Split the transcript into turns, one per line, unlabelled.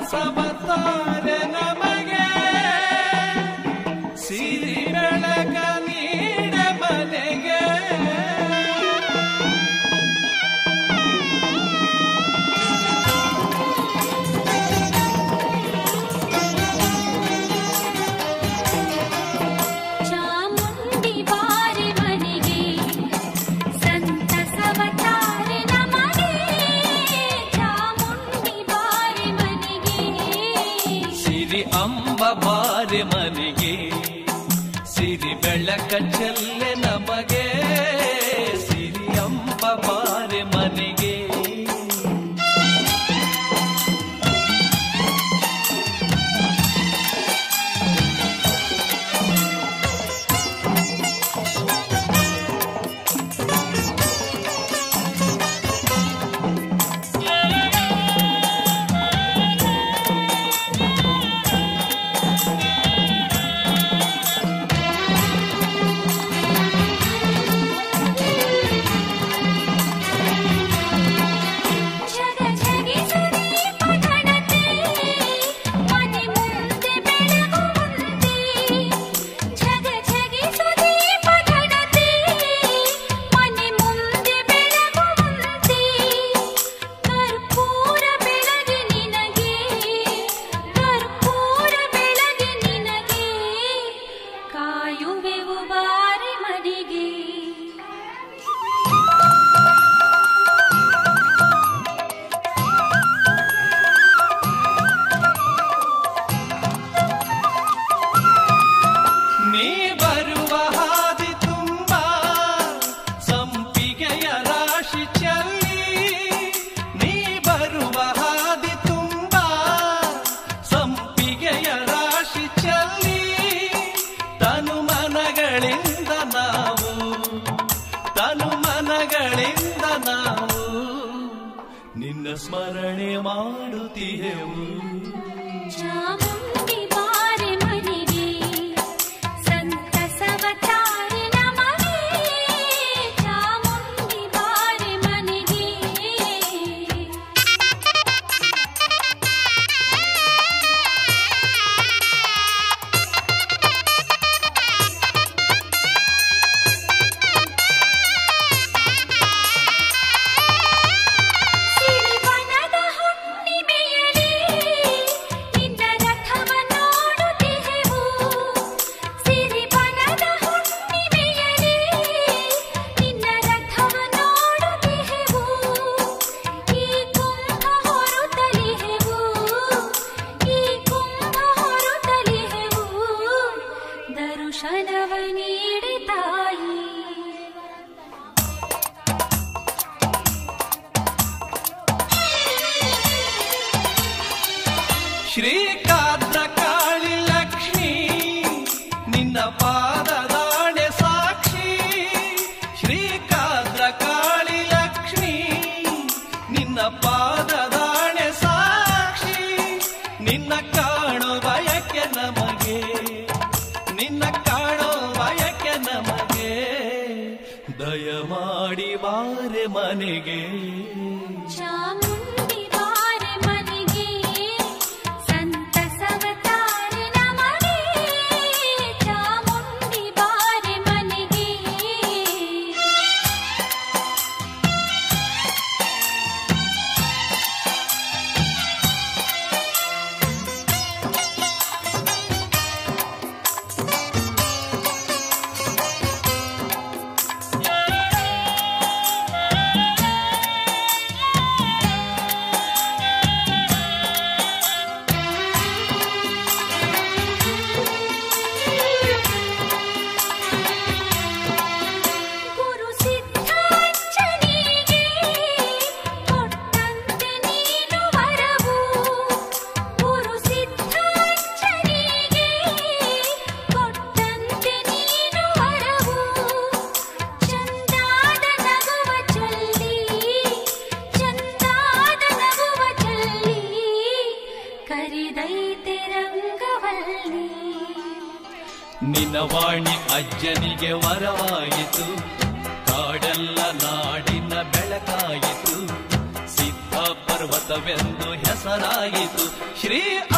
ಸಬತಾರೆ ನಮಗೆ ಸಿರಿ ಬೆಳಕ ನೀಡ ಮನೆಗೆ
ಚಾಮುಂಡಿ ಬಾರಿ ಮನೆಗೆ ಸಂತಸವ ತಾರೆ ನಮಗೆ ಚಾಮುಂಡಿ ಬಾರಿ ಮನೆಗೆ
ಸಿರಿ ಅಂಬ ಬಾರಿ ಮನೆಗೆ ಸಿರಿ ಬೆಳಕ ಚೆಲ್ಲೆ ನಮಗೆ ಸಿರಿ ಅಂಬ ಬಾರಿ ಮನೆಗೆ
ಜಗ ಜಗಿಸುದೀಪ ಘನತೆ ಮನೆ ಮುಂದೆ ಬೆಳಗುವಂತೆ ಜಗ ಜಗಿಸುದೀಪ ಘನತೆ ಮನೆ ಮುಂದೆ ಬೆಳಗುವಂತೆ ಕರ್ಪೂರ ಬೆಳಗಿ ನಿನಗೆ ಕರ್ಪೂರ ಬೆಳಗಿ ನಿನಗೆ ಕಾಯುವೆವು ಬಾರಿ ಮನೆಗೆ
ನೀ ಬರುವ ಹಾದಿ ತುಂಬ ಸಂಪಿಗೆಯ ರಾಶಿ ಚೆಲ್ಲಿ ನೀ ಬರುವ ಹಾದಿ ತುಂಬ ಸಂಪಿಗೆಯ ರಾಶಿ ಚೆಲ್ಲಿ ತನು ಮನಗಳಿಂದ ನಾವು ತನು ಮನಗಳಿಂದ ನಾವು ನಿನ್ನ ಸ್ಮರಣೆ ಮಾಡುತ್ತೀಯೆವು
ಚಾಮುಂಡಿ ಬಾರಿ ಮನೆಗೆ ಸಂತಸವ ತಾರೆ ನಮಗೆ ಚಾಮುಂಡಿ ಬಾರಿ ಮನೆಗೆ ಸಿರಿವನದ ಹುಣ್ಣಿಮೆಯಲಿ ನಿನ್ನ ರಥವ ನೋಡುತ್ತಿಹೆವು ಸಿರಿವನದ ಹುಣ್ಣಿಮೆಯಲಿ ನಿನ್ನ ರಥವ ನೋಡುತ್ತಿಹೆವು ಈ ಕುಂಭ ಹೊರುತ್ತಲಿಹೆವು ಈ ಕುಂಭ ಹೊರುತ್ತಲಿಹೆವು ದರುಶನವ ನೀಡಿ ತಾಯಿ
ಶ್ರೀಕಾದ್ರ ಕಾಳಿ ಲಕ್ಷ್ಮಿ ನಿನ್ನ ಪಾದದಾಣೆ ಸಾಕ್ಷಿ ಶ್ರೀಕಾದ್ರ ಕಾಳಿ ಲಕ್ಷ್ಮಿ ನಿನ್ನ ಪಾದದಾಣೆ ಸಾಕ್ಷಿ ನಿನ್ನ ಕಾಣೋ ಬಯಕೆ ನಮಗೆ ನಿನ್ನ ಕಾಣೋ ಬಯಕೆ ನಮಗೆ ದಯಮಾಡಿ ಬಾರೆ ಮನೆಗೆ
ಚಾಮುಂಡಿ ಬಾರಿ ಮನೆಗೆ ಸಂತಸವ ತಾರೆ ನಮಗೆ ಚಾಮುಂಡಿ ಬಾರಿ ಮನೆಗೆ ಗುರು ಸಿದ್ಧಾಂಜನಿಗೆ ಕೊಟ್ಟಂತೆ ನೀನು ವರವು ಗುರು ಸಿದ್ಧಾಂಜನಿಗೆ ಕೊಟ್ಟಂತೆ ನೀನು ವರವು ಚಂದಾದ ನಗುವ ಚಲ್ಲಿ ಚಂದಾದ ನಗುವ ಚಲ್ಲಿ ಕರಿದೈತೆ ರಂಗವಲ್ಲಿ
ನಿನ್ನ ವಾಣಿ ಅಜ್ಜನಿಗೆ ವರವಾಯಿತು ಕಾಡೆಲ್ಲ ನಾಡಿನ ಬೆಳಕಾಯಿತು ಸಿದ್ಧ ಪರ್ವತ ಅಮೃತವೆಂದು ಹೆಸರಾಯಿತು ಶ್ರೀ